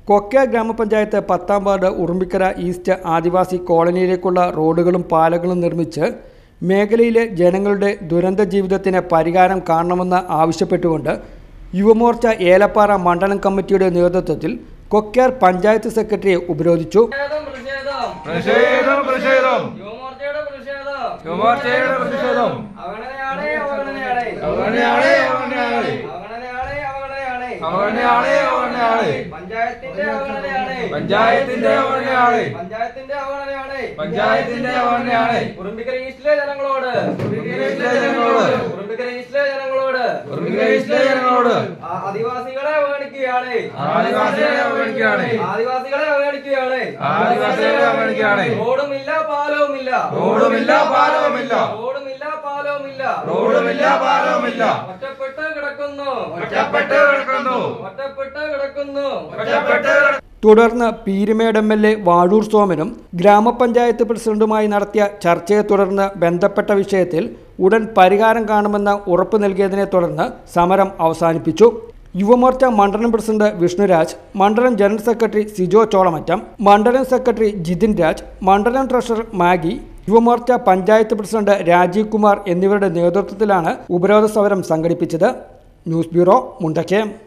കൊക്ക ഗ്രാമപഞ്ചായത്ത് പത്താം ward Urumbikkara east ആദിവാസി കോളനിയിലേക്കുള്ള റോഡുകളും പാലങ്ങളും നിർമ്മിച്ച് മേഖലയിലെ ജനങ്ങളുടെ ദുരന്ത ജീവിതത്തിന് പരിഹാരം കാണണമെന്ന് ആവശ്യപ്പെട്ടുകൊണ്ട് യുവമോർച്ച ഏലപ്പാറ മണ്ഡലം കമ്മിറ്റിയുടെ നേതൃത്വത്തിൽ കൊക്കയാർ പഞ്ചായത്ത് സെക്രട്ടറിയെ ഉപരോധിച്ചു പ്രതിഷേധം പ്രതിഷേധം പ്രതിഷേധം പ്രതിഷേധം യുവമോർച്ചയുടെ പ്രതിഷേധം യുവമോർച്ചയുടെ പ്രതിഷേധം അവഗണനയാണ് അവഗണനയാണ് അവഗണനയാണ് അവഗണനയാണ് അവഗണനയാണ് അവഗണനയാണ് അവഗണനയാണ് അവഗണനയാണ് പഞ്ചായത്തിന്റെ അവഗണനയാണ് പഞ്ചായത്തിന്റെ അവഗണനയാണ് പഞ്ചായത്തിന്റെ അവഗണനയാണ് പഞ്ചായത്തിന്റെ അവഗണനയാണ് ഉറുമ്പിക്കര ഈസ്റ്റിലെ ജനങ്ങളോട് ഉറുമ്പിക്കര ഈസ്റ്റിലെ ജനങ്ങളോട് ഉറുമ്പിക്കര ഈസ്റ്റിലെ ജനങ്ങളോട് ഉറുമ്പിക്കര ഈസ്റ്റിലെ ജനങ്ങളോട് ആ- ആദിവാസികളെ അവഗണിക്കുകയാണ് ആദിവാസികളെ അവഗണിക്കുകയാണ് ആദിവാസികളെ അവഗണിക്കുകയാണ് ആദിവാസികളെ അവഗണിക്കുകയാണ് റോഡുമില്ല പാലവുമില്ല റോഡുമില്ല പാലവുമില്ല റോഡുമില്ല പാലവുമില്ല റോഡുമില്ല പാലവുമില്ല ഒറ്റപ്പെട്ട് കിടക്കുന്നു ഒറ്റപ്പെട്ട് കിടക്കുന്നു ഒറ്റപ്പെട്ട് കിടക്കുന്നു ഒറ്റപ്പെട്ട് കിടക്കുന്നു തുടർന്ന് Peermade M L A Vazhoor സോമനും ഗ്രാമപഞ്ചായത്ത് പ്രസിഡന്റുമായി നടത്തിയ ചർച്ചയെ തുടർന്ന് ബന്ധപ്പെട്ട വിഷയത്തിൽ ഉടൻ പരിഹാരം കാണുമെന്ന് ഉറപ്പ് നൽകിയതിനെ തുടർന്ന് സമരം അവസാനിപ്പിച്ചു യുവമോർച്ച മണ്ഡലം പ്രസിഡന്റ് വിഷ്ണുരാജ് മണ്ഡലം ജനറൽ സെക്രട്ടറി സിജോ ചോളമറ്റം മണ്ഡലം സെക്രട്ടറി ജിതിൻ രാജ് മണ്ഡലം treasurer Maggie Yuva Morcha panchayat president Rajeev Kumar എന്നിവരുടെ നേതൃത്വത്തിലാണ് ഉപരോധ സമരം സംഘടിപ്പിച്ചത് ന്യൂസ് ബ്യൂറോ മുണ്ടക്കയം